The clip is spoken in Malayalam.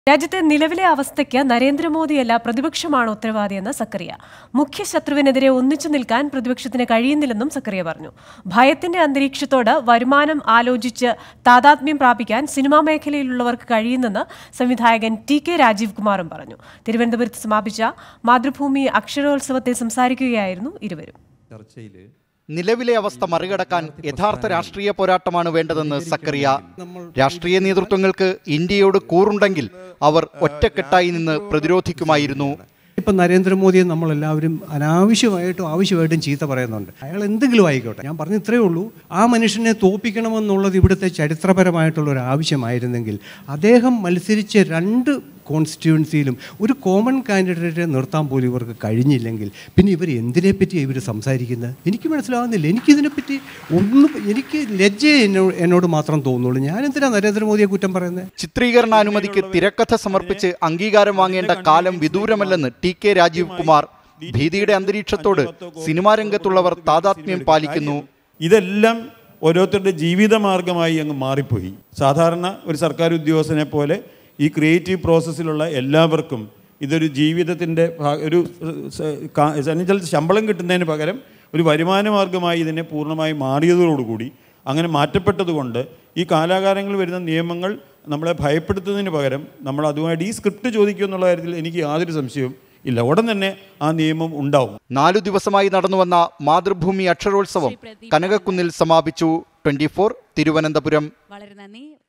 രാജ്യത്തെ നിലവിലെ അവസ്ഥയ്ക്ക് നരേന്ദ്രമോദിയല്ല പ്രതിപക്ഷമാണ് ഉത്തരവാദിയെന്ന് സക്കറിയ മുഖ്യ ശത്രുവിനെതിരെ ഒന്നിച്ചു നിൽക്കാൻ പ്രതിപക്ഷത്തിന് കഴിയുന്നില്ലെന്നും സക്കറിയ പറഞ്ഞു ഭയത്തിന്റെ അന്തരീക്ഷത്തോട് വരുമാനം ആലോചിച്ച് താതാത്മ്യം പ്രാപിക്കാൻ സിനിമാ മേഖലയിലുള്ളവർക്ക് കഴിയുന്നെന്ന് സംവിധായകൻ ടി കെ രാജീവ് കുമാറും പറഞ്ഞു തിരുവനന്തപുരത്ത് സമാപിച്ച മാതൃഭൂമി അക്ഷരോത്സവത്തിൽ സംസാരിക്കുകയായിരുന്നു ഇരുവരും ചർച്ചയിൽ നിലവിലെ അവസ്ഥ മറികടക്കാൻ യഥാർത്ഥ രാഷ്ട്രീയ പോരാട്ടമാണ് വേണ്ടതെന്ന് സക്കറിയ രാഷ്ട്രീയ നേതൃത്വങ്ങൾക്ക് ഇന്ത്യയോട് കൂറുണ്ടെങ്കിൽ അവർ ഒറ്റക്കെട്ടായി നിന്ന് പ്രതിരോധിക്കുമായിരുന്നു ഇപ്പം നരേന്ദ്രമോദിയെ നമ്മളെല്ലാവരും അനാവശ്യമായിട്ടും ആവശ്യമായിട്ടും ചീത്ത പറയുന്നുണ്ട് അയാൾ എന്തെങ്കിലും ആയിക്കോട്ടെ ഞാൻ പറഞ്ഞ ഇത്രയേ ഉള്ളൂ ആ മനുഷ്യനെ തോപ്പിക്കണമെന്നുള്ളത് ഇവിടുത്തെ ചരിത്രപരമായിട്ടുള്ള ഒരു ആവശ്യമായിരുന്നെങ്കിൽ അദ്ദേഹം മത്സരിച്ച രണ്ട് കോൺസ്റ്റിറ്റ്യുവൻസിയിലും ഒരു കോമൺ കാൻഡിഡേറ്റ് നിർത്താൻ പോലും ഇവർക്ക് കഴിഞ്ഞില്ലെങ്കിൽ പിന്നെ ഇവർ എന്തിനെ പറ്റിയാണ് ഇവർ സംസാരിക്കുന്നത് എനിക്ക് മനസ്സിലാവുന്നില്ല എനിക്കിതിനെപ്പറ്റി ഒന്നും എനിക്ക് ലജ്ജ എന്നോട് എന്നോട് മാത്രം തോന്നുള്ളൂ ഞാൻ എന്തിനാ നരേന്ദ്രമോദിയെ കുറ്റം പറയുന്നത് ചിത്രീകരണാനുമതിക്ക് തിരക്കഥ സമർപ്പിച്ച് അംഗീകാരം വാങ്ങേണ്ട കാലം വിദൂരമല്ലെന്ന് ടി കെ രാജീവ് കുമാർ ഭീതിയുടെ അന്തരീക്ഷത്തോട് സിനിമാ രംഗത്തുള്ളവർ താതാത്മ്യം പാലിക്കുന്നു ഇതെല്ലാം ഓരോരുത്തരുടെ ജീവിതമാർഗമായി അങ്ങ് മാറിപ്പോയി സാധാരണ ഒരു സർക്കാർ ഉദ്യോഗസ്ഥനെ പോലെ ഈ ക്രിയേറ്റീവ് പ്രോസസ്സിലുള്ള എല്ലാവർക്കും ഇതൊരു ജീവിതത്തിൻ്റെ ഭാ- ഒരു സ- കാ- എന്നുവെച്ചാൽ ശമ്പളം കിട്ടുന്നതിന് പകരം ഒരു വരുമാന മാർഗമായി ഇതിനെ പൂർണ്ണമായി മാറിയതോടുകൂടി അങ്ങനെ മാറ്റപ്പെട്ടതുകൊണ്ട് ഈ കാലാകാലങ്ങളിൽ വരുന്ന നിയമങ്ങൾ നമ്മളെ ഭയപ്പെടുത്തുന്നതിന് പകരം നമ്മൾ അതുമായിട്ട് ഈ സ്ക്രിപ്റ്റ് ചോദിക്കുക എന്നുള്ള കാര്യത്തിൽ എനിക്ക് യാതൊരു സംശയവും ഇല്ല ഉടൻ തന്നെ ആ നിയമം ഉണ്ടാവും നാലു ദിവസമായി നടന്നുവന്ന മാതൃഭൂമി അക്ഷരോത്സവം കനകക്കുന്നിൽ സമാപിച്ചു ട്വന്റി തിരുവനന്തപുരം വളരെ നന്ദി